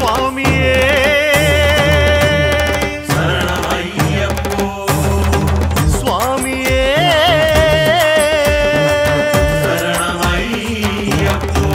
சுவாமியே சரணமையப்போ சுவாமியே சரணமையப்போ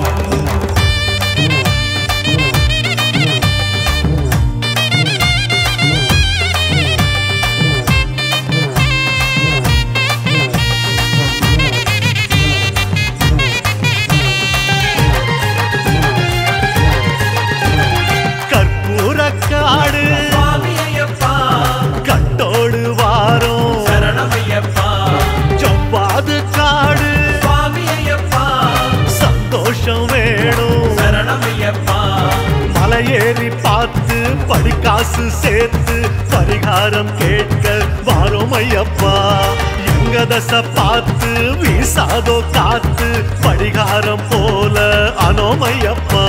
கற்பூரக்காடு சுவாமி ஐயப்பா கட்டோடு வாரம் சரணமையப்பா ஜவ்வாது காடு சுவாமி ஐயப்பா சந்தோஷம் வேணும் சரணமையப்பா மலையேறி பார்த்து படிக்காசு சேர்த்து பரிகாரம் கேட்க வாரோம் ஐயப்பா எங்க தசை பார்த்து வீசாதோ காத்து பரிகாரம் போல அனோம் ஐயப்பா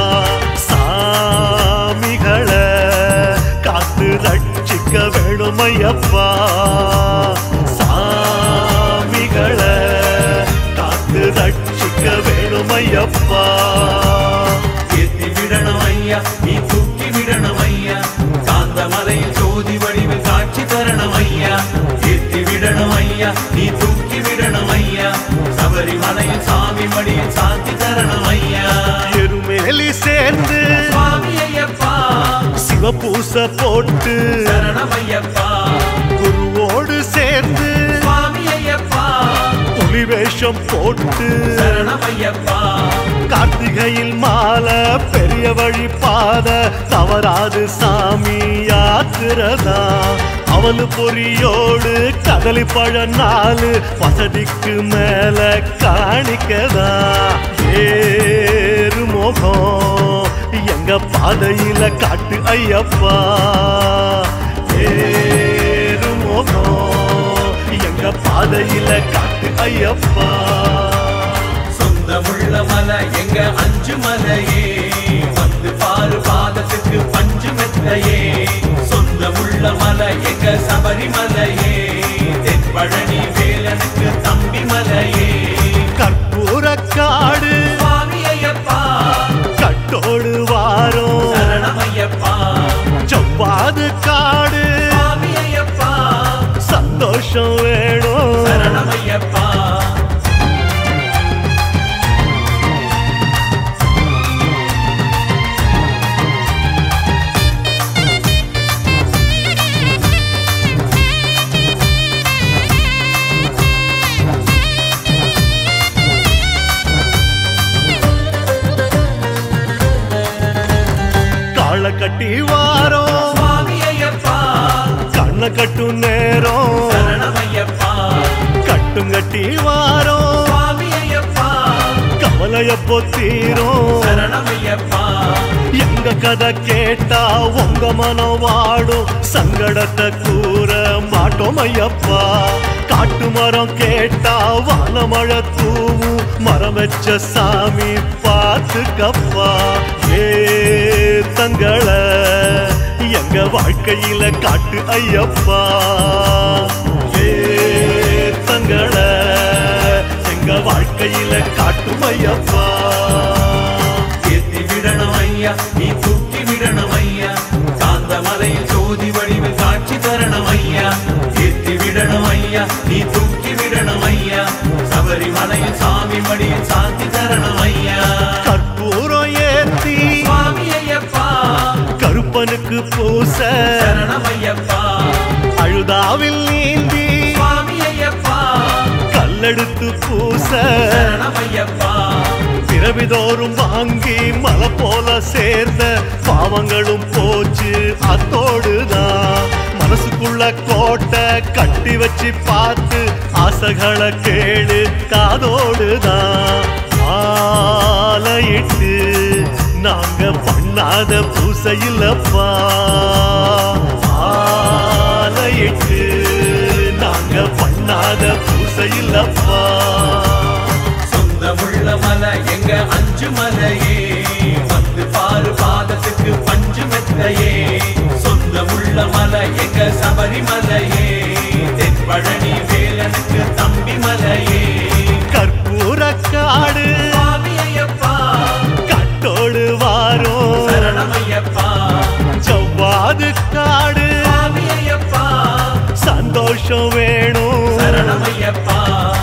சாமிகளை காத்து ரட்சிக்க வேணும் ஐயப்பா சாமிகளை காத்து ரட்சிக்க வேணும் ஐயப்பா ஏத்தி விடணும் ஐயா நீ தூக்கி விடணும் ஐயா காந்தமலையில் ஜோதி வடிவில் காட்சி தரணும் ஐயா ஏத்தி விடணும் ஐயா நீ தூக்கி விடணும் ஐயா சபரிமலையில் சாமி மடியில் சாந்தி தரணும் ஐயா எருமேலி சேர்ந்து சுவாமி ஐயப்பா சிவபூச போட்டு சரணம் ஐயப்பா குருவோடு சேர்ந்து சுவாமி ஐயப்பா புலி வேஷம் போட்டு சரணம் ஐயப்பா கார்த்திகையில் மாலை பெரிய வழி பாத தவறாது சாமி யாத்திரதா அவலு பொரியோடு கதலி பழ நாலு வசதிக்கு மேல காணிக்கதா ஏறு முகம் எங்க பாதையில காட்டு ஐயப்பா ஏறு முகம் எங்க பாதையில காட்டு ஐயப்பா சொந்தமுள்ள மலை எங்க அஞ்சு மலையே வந்து பாரு பாதத்துக்கு பஞ்சு மெத்தையே சொந்தமுள்ள மலை எங்க சபரிமலையே தென்பழனி வேலனுக்கு தம்பி மலையே கற்பூரக்காடு சுவாமி ஐயப்பா கட்டோடு வாரம் சரணமையப்பா செவ்வாது காடு சுவாமி ஐயப்பா சந்தோஷம் வேணும் சரணமையப்பா காளை கட்டி வாரம் சுவாமி ஐயப்பா கண்ணை கட்டும் நேரம் சரணமையப்பா கட்டும் கட்டி வாரம் சுவாமி ஐயப்பா கவலைய பொத்தீரும் சரணமையப்பா எங்க கதை கேட்டா உங்க மனம் வாடும் சங்கடத்தை கூற மாட்டோம் ஐயப்பா காட்டு மரம் கேட்டா வானமழை தூவும் மரம் வச்ச சாமி பார்த்துக்கப்பா ஏ தங்களை எங்க வாழ்க்கையில காட்டு ஐயப்பா ஏ தங்களை எங்க வாழ்க்கையில காட்டும் ஐயப்பா ஏத்தி விடணும் ஐயா நீ தூக்கி விடணும் ஐயா காந்த மலையில் ஜோதி வடிவில் காட்சி தரணும் ஐயா ஏத்தி விடணும் ஐயா நீ தூக்கி விடணும் ஐயா சபரிமலையில் சாமி மடியில் சாந்தி தரணும் ஐயா கற்பூரம் ஏத்தி சுவாமி ஐயப்பா கருப்பனுக்கு பூச சரணம் ஐயப்பா அழுதாவில் நீந்தி சுவாமி ஐயப்பா கல்லெடுத்து பூச சரணம் ஐயப்பா பிறவிதோறும் வாங்கி மலை போல சேர்ந்த பாவங்களும் போச்சு அத்தோடுதான் மனசுக்குள்ள கோட்டை கட்டி வச்சு பார்த்து ஆசைகளை கேளு காதோடுதான் ஆலையிட்டு நாங்க பண்ணாத பூசையில்லப்பா ஆலையிட்டு நாங்க பண்ணாத பூசையில்லப்பா சொந்தமுள்ள மலை எங்க அஞ்சு மலையே வந்து பாரு பாதத்துக்கு பஞ்சு மெத்தையே சொந்தமுள்ள மலை எங்க சபரிமலையே தென்பழனி வேலனுக்கு தம்பி மலையே கற்பூரக்காடு சுவாமி ஐயப்பா கட்டோடு வார வாரும் சரணமையப்பா ஜவ்வாது காடு சுவாமி ஐயப்பா சந்தோஷம் வேணும் சரணமையப்பா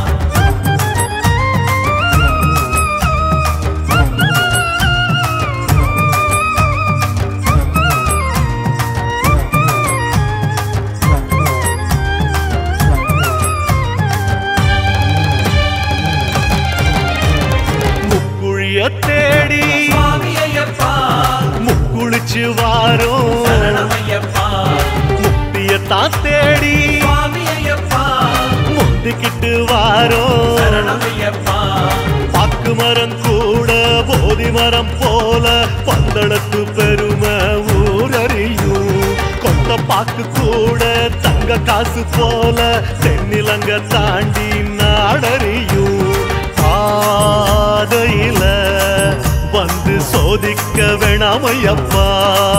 முக்குழிய தேடி சுவாமி ஐயப்பா முக்குளிச்சு வாரும் சரணமையப்பா முக்தியத்தான் தேடி சுவாமி ஐயப்பா முந்திக்கிட்டு வாரும் சரணமையப்பா பாக்கு மரம் கூட போதி மரம் போல பந்தளத்து பெருமை ஊரறியும் கொத்த பாக்கு கூட தங்க காசு போல தென்னிலங்க தாண்டி நாடறியும் பாதையில வந்து சோதிக்க வேணாமையப்பா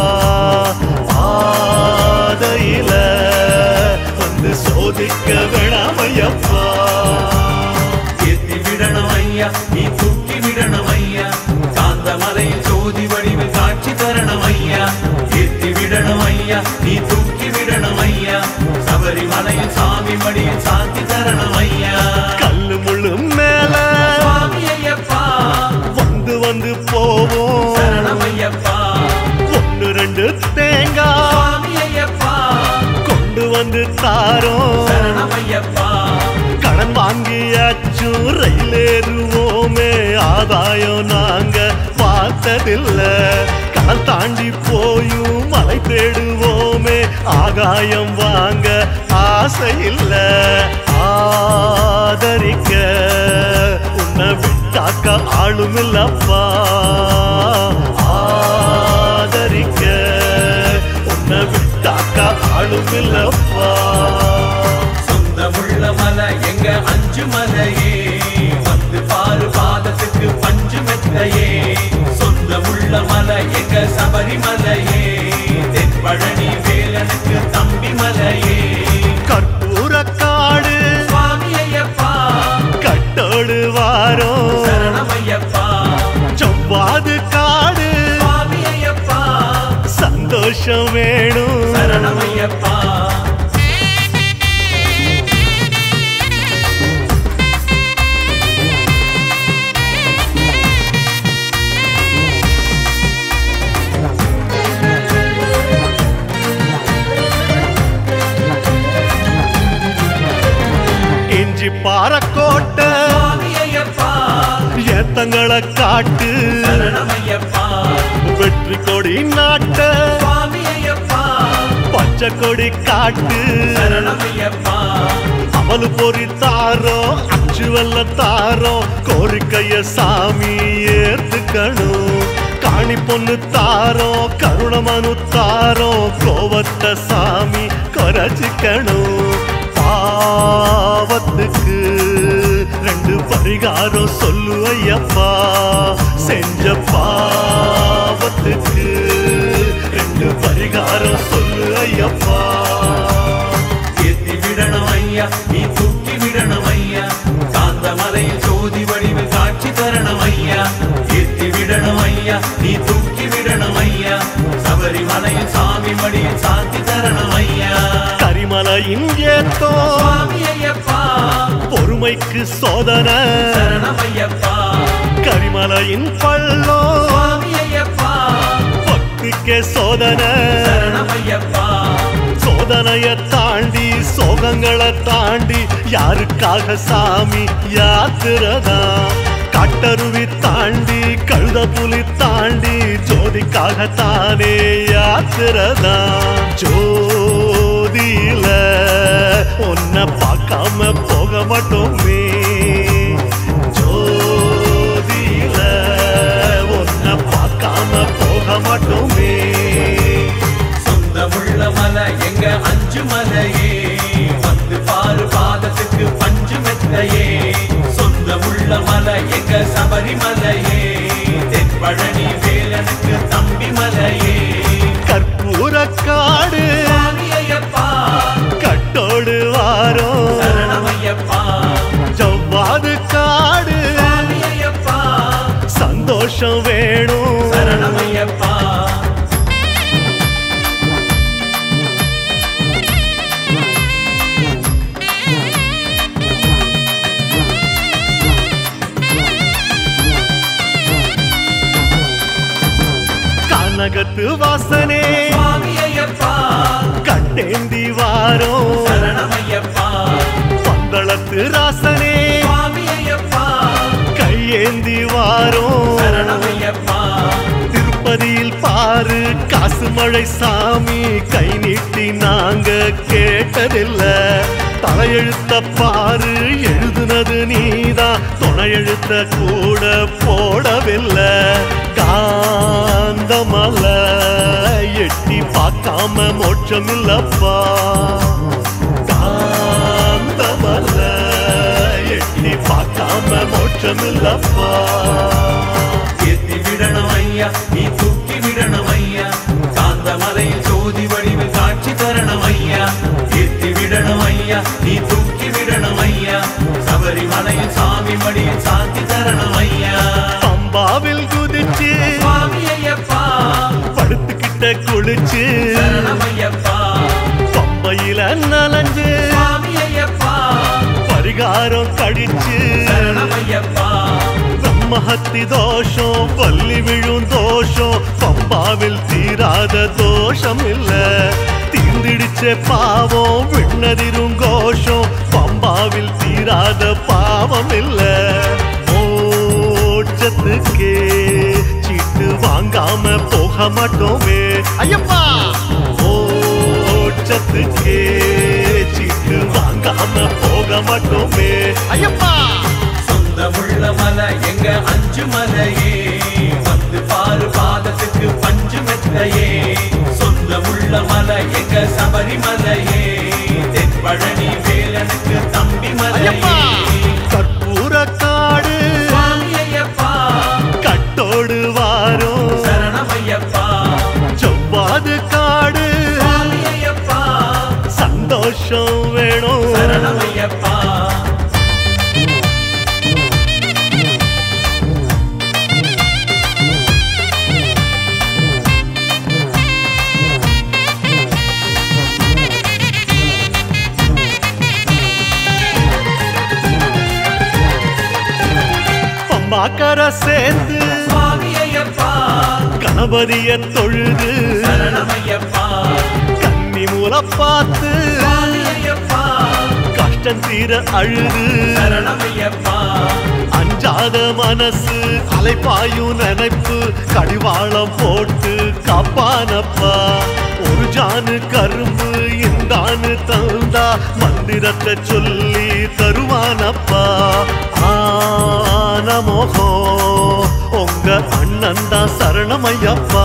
பாதையில வந்து சோதிக்க வேணாமையப்பா ஏத்தி விடணும் ஐயா நீ தூக்கி விடணும் ஐயா சாந்த மலையில் ஜோதி வடிவில் காட்சி தரணும் ஐயா ஏத்தி விடணும் ஐயா நீ தூக்கி விடணும் ஐயா சபரிமலையில் சாமி மடியில் சாந்தி தரணும் ஐயா கல்லு முள்ளு மேல சுவாமி ஐயப்பா வந்து வந்து போவோம் சரணம் ஐயப்பா ஒன்னு ரெண்டு தேங்காய் சுவாமி ஐயப்பா கொண்டு வந்து தாரோம் சரணம் ஐயப்பா கடன் வாங்கியாச்சும் ரயில் ஏறுவோமே ஆதாயம் நாங்க பார்த்ததில்ல கடல் தாண்டி போயும் மலை தேடுவோமே ஆகாயம் வாங்க ஆசை இல்ல ஆதரிக்க உன்னை விட்டாக்க ஆளும் இல்லப்பா ஆதரிக்க உன்னை விட்டாக்க ஆளும் இல்லப்பா சொந்தமுள்ள மலை எங்க அஞ்சு மலையே வந்து பாரு பாதத்துக்கு பஞ்சு மெத்தையே சொந்தமுள்ள மலை எங்க சபரிமலையே தென்பழனி வேலனுக்கு தம்பி மலையே கற்பூர காடு சுவாமி ஐயப்பா கட்டோடு வாரம் சரணம் ஐயப்பா செவ்வாது காடு சுவாமி ஐயப்பா சந்தோஷம் வேணும் சரணம் ஐயப்பா இஞ்சி பாறக்கோட்டை சுவாமி ஐயப்பா ஏத்தங்களை காட்டு சரணம் ஐயப்பா வெற்றி கொடி நாட்ட சுவாமி ஐயப்பா பச்சை கொடி காட்டு சரணம் ஐயப்பா அமலு பொறி தாரோ அச்சு வெள்ள தாரோ கோரிக்கைய சாமி ஏத்துக்கணும் காணி பொண்ணு தாரோ கருணமனு தாரோ கோவத்த சாமி குறைச்சிக்கணும் பாவத்துக்கு ரெண்டு பரிகாரம் சொல்லு ஐயப்பா செஞ்ச பாவத்துக்கு ரெண்டு பரிகாரம் சொல்லு ஐயப்பா ஏத்தி விடணும் ஐயா நீ தூக்கி விடணும் ஐயா சாந்த மலையில் ஜோதி வடிவில் காட்சி தரணும் ஐயா ஏத்தி விடணும் ஐயா நீ தூக்கி விடணும் ஐயா சபரிமலையில் சாமி மடியில் சாந்தி தரணும் ஐயா கரிமலையின் ஏத்தோ சுவாமி ஐயப்பா பொறுமைக்கு சோதனை சரணம் ஐயப்பா கரிமலையின் பள்ளோ சுவாமி ஐயப்பா பக்திக்கே சோதனை சரணம் ஐயப்பா சோதனைய தாண்டி சோகங்களை தாண்டி யாருக்காக சாமி யாத்திரதா காட்டருவி தாண்டி கழுத புலி தாண்டி ஜோதிக்காக தானே யாத்திரதா ஜோதியில உன்னை பார்க்காம போக மாட்டோமே ஜோதியில உன்னை பார்க்காம போக மாட்டோமே சொந்தமுள்ள மலை எங்க அஞ்சு மலையே வந்து பாரு பாதத்துக்கு பஞ்சு மெத்தையே சொந்தமுள்ள மலை எங்க சபரிமலையே தென்பழனி வேலனுக்கு தம்பி மலையே கற்பூர காடு சுவாமி ஐயப்பா கட்டோடு வாரம் சரணமையப்பா ஜவ்வாது காடு சுவாமி ஐயப்பா சந்தோஷம் வேணும் சரணமையப்பா கனகத்து வாசனே சுவாமி ஐயப்பா கட்டேந்தி வாரோம் சரணமையப்பா பந்தளத்து ராசனே சுவாமி ஐயப்பா கையேந்தி வாரோம் சரணமையப்பா திருப்பதியில் பாரு காசு மழை சாமி கை நீட்டி நாங்க கேட்டதில்ல தலையெழுத்த பாரு எழுதுனது நீதான் துணை எழுத்த கூட போடவில்லை காந்தமல்ல எட்டி பார்க்காம மோட்சம் இல்லப்பா காந்தமல்ல எட்டி பார்க்காம மோட்சம் இல்லப்பா ஏத்தி விடணும் ஐயா நீ தூக்கி விடணும் ஐயா காந்தமலையில் ஜோதி வடிவில் காட்சி தரணும் ஐயா ஏத்தி விடணும் ஐயா நீ தூக்கி விடணும் ஐயா சபரிமலையில் சாமி மடியில் சாந்தி தரணும் ஐயா பம்பாவில் குதிச்சு சுவாமி ஐயப்பா படுத்துக்கிட்ட குளிச்சு சரணம் ஐயப்பா பம்பையில நனைஞ்சு சுவாமி ஐயப்பா பரிகாரம் கடிச்சு சரணம் ஐயப்பா பிரம்மஹத்தி தோஷம் பள்ளி விழும் தோஷம் பம்பாவில் தீராத தோஷம் இல்ல தீர்ந்திடுச்ச பாவம் விண்ணதிரும் கோஷம் பம்பாவில் தீராத பாவம் இல்ல மோட்சத்துக்கே சீட்டு வாங்காம போக மாட்டோமே ஐயப்பா மோட்சத்துக்கே சீட்டு வாங்காம போக மாட்டோமே ஐயப்பா சொந்தமுள்ள மலை எங்க அஞ்சு மலையே வந்து பாரு பாதத்துக்கு பஞ்சு மெத்தையே சொந்தமுள்ள மலை எங்க சபரிமலையே தென்பழனி வேலனுக்கு தம்பி ஐயப்பா மலையே கற்பூர காடு சுவாமி ஐயப்பா கட்டோடு வாரும் சரணம் ஐயப்பா செவ்வாது காடு சுவாமி ஐயப்பா சந்தோஷம் வேணும் சரணம் ஐயப்பா பம்பாக்கர சேர்ந்து சுவாமி ஐயப்பா கணபதிய தொழுது சரணம் ஐயப்பா கன்னி மூல பார்த்து சுவாமி ஐயப்பா கஷ்டம் தீர அழுது சரணம் ஐயப்பா அஞ்சாத மனசு அலைப்பாயும் நினைப்பு கடிவாளம் போட்டு காப்பானப்பா ஒரு ஜானு கரும்பு இந்தானு தந்தா மந்திரத்தை சொல்லி தருவானப்பா ஆன மோகம் உங்க அண்ணன் தான் சரணமையப்பா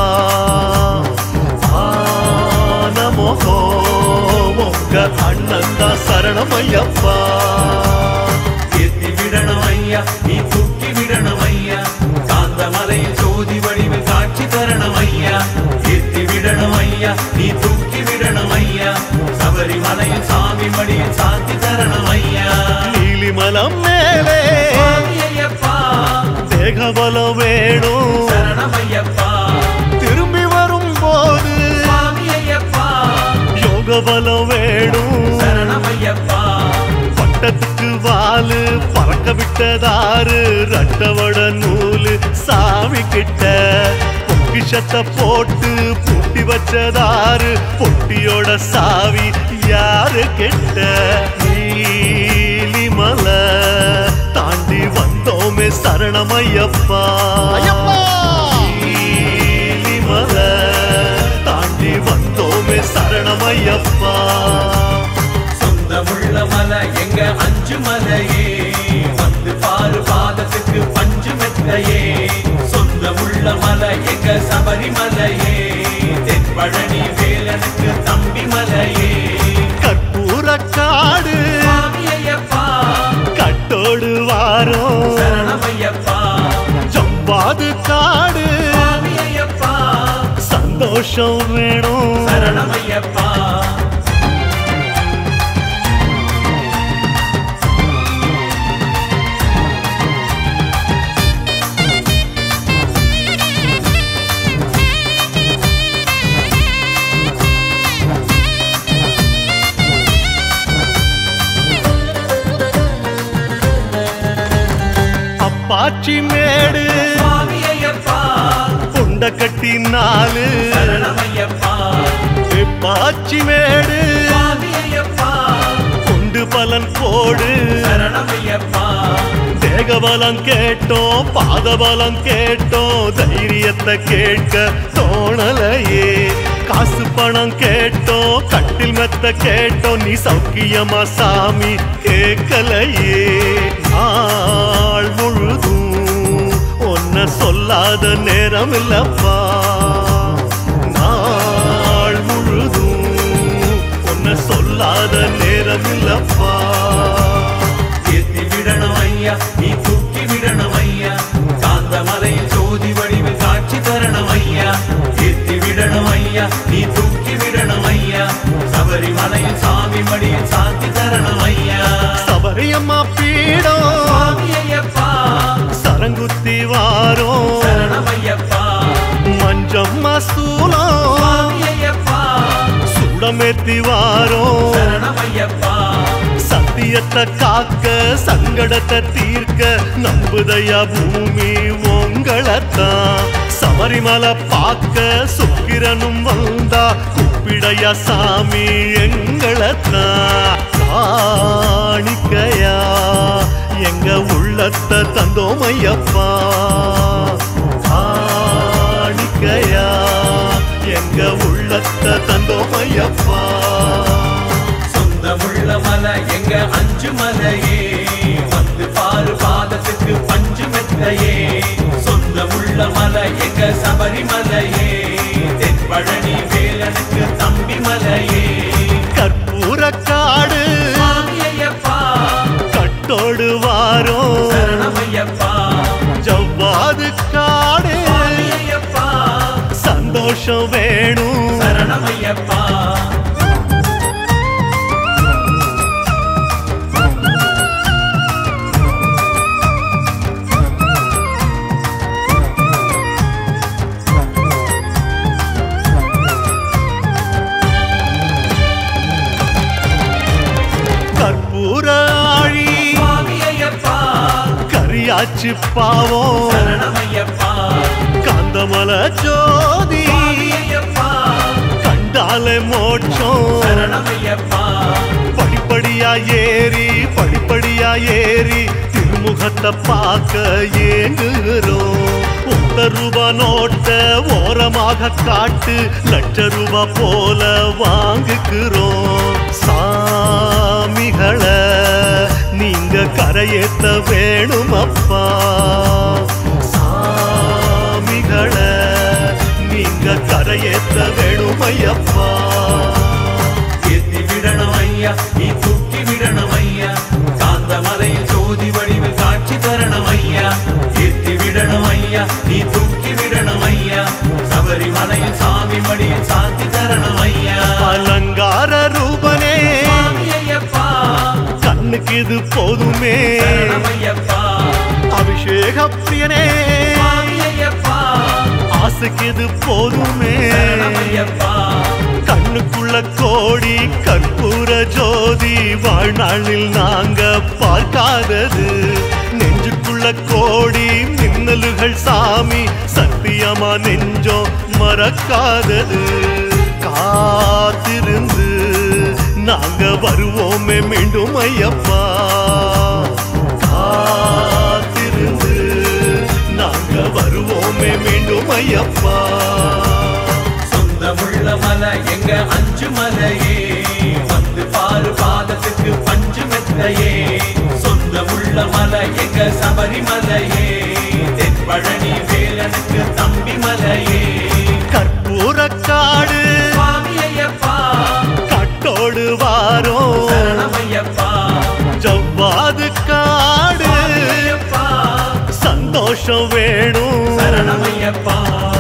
ஆன மோகம் உங்க அண்ணன் தான் சரணமையப்பா ஏத்தி விடணும் ஐயா நீ தூக்கி விடணும் ஐயா காந்தமலையில் ஜோதி வடிவில் காட்சி தரணும் ஐயா ஏத்தி விடணும் ஐயா நீ தூக்கி விடணும் ஐயா சபரிமலையில் சாமி மடியில் சாந்தி தரணும் ஐயா நீலிமலம் மேலே சுவாமி ஐயப்பா தேகபலம் வேணும் சரணம் ஐயப்பா திரும்பி வரும் போது சுவாமி ஐயப்பா யோக பலம் வேணும் சரணம் ஐயப்பா பட்டத்துக்கு வாலு பறக்க விட்டதாரு ரட்டவட நூலு சாமி கிட்ட பொக்கிஷத்தை போட்டு பூட்டி வச்சதாரு பொட்டியோட சாவி யாரு கிட்ட நீலிமலை தாண்டி வந்தோமே சரணமையப்பா நீலிமலை தாண்டி வந்தோமே சரணமையப்பா சொந்தமுள்ள மலை எங்க அஞ்சு மலையே வந்து பாரு பாதத்துக்கு பஞ்சு மெத்தையே சொந்தமுள்ள மலை எங்க சபரிமலையே தென்பழனி வேலனுக்கு தம்பி மலையே கற்பூர காடு சுவாமி ஐயப்பா கட்டோடு வாரம் சரணம் ஐயப்பா ஜம்பாது காடு சுவாமி ஐயப்பா சந்தோஷம் வேணும் சரணம் ஐயப்பா அப்பாச்சி மேடு சுவாமி ஐயப்பா கொண்ட கட்டி நாலு சரணமையப்பா பாச்சி மேடு சுவாமி ஐயப்பா கொண்டு பலன் போடு சரணமையப்பா தேகபலம் கேட்டோம் பாதபலம் கேட்டோம் தைரியத்தை கேட்க தோணலையே காசு பணம் கேட்டோம் கட்டில் மெத்த கேட்டோம் நீ சௌக்கியமா சாமி கேட்கலையே நாள் முழுதும் ஒன்ன சொல்லாத நேரம் இல்லப்பா நாள் முழுதும் ஒன்ன சொல்லாத நேரம் இல்லப்பா ஏத்தி விடணும் ஐயா நீ தூக்கி விடணும் ஐயா சாந்த மலையில் ஜோதி வடிவில் காட்சி தரணும் ஐயா ஏத்தி விடணும் ஐயா நீ தூக்கி விடணும் ஐயா சபரிமலையில் சாமி மடியில் சாந்தி தரணும் ஐயா சபரியம்மா பீடம் சுவாமி ஐயப்பா சரங்குத்தி வாரம் சரணம் ஐயப்பா மஞ்சம்மா சூலம் சுவாமி ஐயப்பா சுடமேத்தி வாரம் சரணம் ஐயப்பா சத்தியத்தை காக்க சங்கடத்தை தீர்க்க நம்புதையா பூமி உங்களைத்தான் சபரிமலை பார்க்க சுக்கிரனும் வந்தா கூப்பிடையா சாமி எங்களைத்தான் காணிக்கையா எங்க உள்ளத்தை தந்தோம் ஐயப்பா காணிக்கையா எங்க உள்ளத்தை தந்தோம் ஐயப்பா சொந்தமுள்ள மலை எங்க அஞ்சு மலையே வந்து பாரு பாதத்துக்கு பஞ்சு மெத்தையே சொந்தமுள்ள மலை எங்க சபரிமலையே தென்பழனி வேலனுக்கு தம்பி மலையே கற்பூர காடு சுவாமி ஐயப்பா கட்டோடு வாரம் சரணம் ஐயப்பா ஜவ்வாது காடு சுவாமி ஐயப்பா சந்தோஷம் வேணும் சரணம் ஐயப்பா கற்பூர ஆழி சுவாமி ஐயப்பா கரியாச்சு பாவம் சரணம் ஐயப்பா காந்தமல ஜோதி சுவாமி ஐயப்பா கண்டாலே மோட்சம் சரணம் ஐயப்பா படிப்படியா ஏறி படிப்படியா ஏறி திருமுகத்தை பார்க்க ஏங்குகிறோம் ஒத்த ரூபா நோட்ட ஓரமாக காட்டு லட்ச ரூபா போல வாங்குகிறோம் சாமிகளை நீங்க கரையேத்த வேணும் அப்பா சாமிகளை நீங்க கரையேத்த வேணும் ஐயப்பா ஏத்தி விடணும் ஐயா நீ தூக்கி விடணும் ஐயா காந்த மலையில் ஜோதி வடிவில் காட்சி தரணும் ஐயா ஏத்தி விடணும் ஐயா நீ தூக்கி விடணும் ஐயா சபரிமலையில் சாமி மடியில் சாந்தி தரணும் ஐயா அலங்கார ரூபனே சுவாமி ஐயப்பா கண்ணுக்கு இது போதுமே சரணம் ஐயப்பா அபிஷேக பிரியனே சுவாமி ஐயப்பா ஆசைக்கு இது போதுமே சரணம் ஐயப்பா கண்ணுக்குள்ள கோடி கற்பூர ஜோதி வாழ்நாளில் நாங்க பார்க்காதது நெஞ்சுக்குள்ள கோடி மின்னலுகள் சாமி சத்தியமா நெஞ்சம் மறக்காதது காத்திருந்து நாங்க வருவோமே மீண்டும் ஐயப்பா காத்திருந்து நாங்க வருவோமே மீண்டும் ஐயப்பா சொந்தமுள்ள மலை எங்க அஞ்சு மலையே வந்து பாரு பாதத்துக்கு பஞ்சு மெத்தையே சொந்தமுள்ள மலை எங்க சபரிமலையே தென்பழனி வேலனுக்கு தம்பி மலையே கற்பூர காடு சுவாமி ஐயப்பா கட்டோடு வாரம் சரணம் ஐயப்பா ஜவ்வாது காடு சுவாமி ஐயப்பா சந்தோஷம் வேணும் சரணம் ஐயப்பா